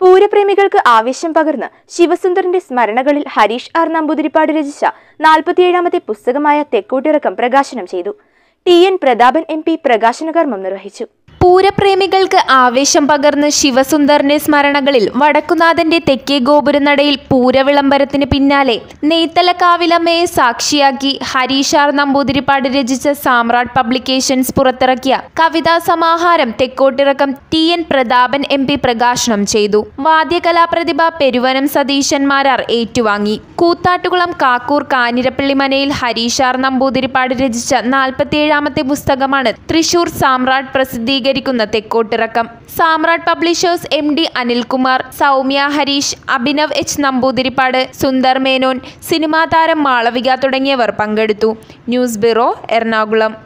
പൂരപ്രേമികൾക്ക് ആവേശം പകർന്ന് ശിവസുന്ദറിന്റെ സ്മരണകളിൽ ഹരീഷ് ആർ നമ്പൂതിരിപ്പാട് രചിച്ച നാൽപ്പത്തിയേഴാമത്തെ പുസ്തകമായ തെക്കോട്ടിറക്കം പ്രകാശനം ചെയ്തു T N Prathapan M P പ്രകാശന കർമ്മം നിർവഹിച്ചു പൂരപ്രേമികൾക്ക് ആവേശം പകർന്ന് ശിവസുന്ദറിന്റെ സ്മരണകളിൽ വടക്കുനാഥന്റെ തെക്കേ ഗോപുരനടയിൽ പൂരവിളംബരത്തിന് പിന്നാലെ നെയ്ത്തലക്കാവിലമ്മയെ സാക്ഷിയാക്കി ഹരീഷാർ നമ്പൂതിരിപ്പാട് രചിച്ച സാമ്രാട്ട് പബ്ലിക്കേഷൻസ് പുറത്തിറക്കിയ കവിതാ സമാഹാരം Thekkottirakkam T N Prathapan M P പ്രകാശനം ചെയ്തു വാദ്യകലാപ്രതിഭ പെരുവനം സതീശന്മാരാർ ഏറ്റുവാങ്ങി കൂത്താട്ടുകുളം കാക്കൂർ കാഞ്ഞിരപ്പള്ളി മനയിൽ ഹരീഷാർ നമ്പൂതിരിപ്പാട് രചിച്ച നാൽപ്പത്തിയേഴാമത്തെ പുസ്തകമാണ് തൃശൂർ സാമ്രാട്ട് പ്രസിദ്ധീകരിക്കുന്ന Thekkottirakkam Samrat publishers M D Anilkumar Soumya Harish Abhinav H Namboothiripad Sundar Menon സിനിമാ താരം മാളവിക തുടങ്ങിയവർ പങ്കെടുത്തു ന്യൂസ് ബ്യൂറോ എറണാകുളം